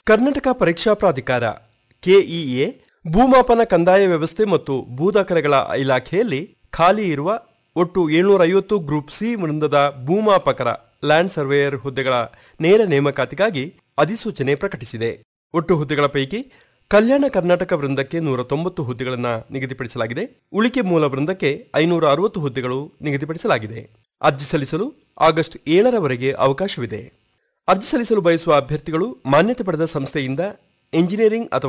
ಕರ್ನಾಟಕ ಪರೀಕ್ಷಾ ಪ್ರಾಧಿಕಾರ ಕೆಇಎ ಭೂಮಾಪನ ಕಂದಾಯ ವ್ಯವಸ್ಥೆ ಮತ್ತು ಭೂದಾಖಲೆಗಳ ಇಲಾಖೆಯಲ್ಲಿ ಖಾಲಿ ಇರುವ ಒಟ್ಟು ಏಳ್ನೂರ ಐವತ್ತು ಗ್ರೂಪ್ ಸಿ ವೃಂದದ ಭೂಮಾಪಕರ ಲ್ಯಾಂಡ್ ಸರ್ವೇಯರ್ ಹುದ್ದೆಗಳ ನೇರ ನೇಮಕಾತಿಗಾಗಿ ಅಧಿಸೂಚನೆ ಪ್ರಕಟಿಸಿದೆ ಒಟ್ಟು ಹುದ್ದೆಗಳ ಪೈಕಿ ಕಲ್ಯಾಣ ಕರ್ನಾಟಕ ವೃಂದಕ್ಕೆ ನೂರ ತೊಂಬತ್ತು ಹುದ್ದೆಗಳನ್ನು ನಿಗದಿಪಡಿಸಲಾಗಿದೆ ಉಳಿಕೆ ಮೂಲ ವೃಂದಕ್ಕೆ ಐನೂರ ಅರವತ್ತು ಹುದ್ದೆಗಳು ನಿಗದಿಪಡಿಸಲಾಗಿದೆ ಅರ್ಜಿ ಸಲ್ಲಿಸಲು ಆಗಸ್ಟ್ ಏಳರವರೆಗೆ ಅವಕಾಶವಿದೆ ಅರ್ಜಿ ಸಲ್ಲಿಸಲು ಬಯಸುವ ಅಭ್ಯರ್ಥಿಗಳು ಮಾನ್ಯತೆ ಪಡೆದ ಸಂಸ್ಥೆಯಿಂದ ಎಂಜಿನಿಯರಿಂಗ್ ಅಥವಾ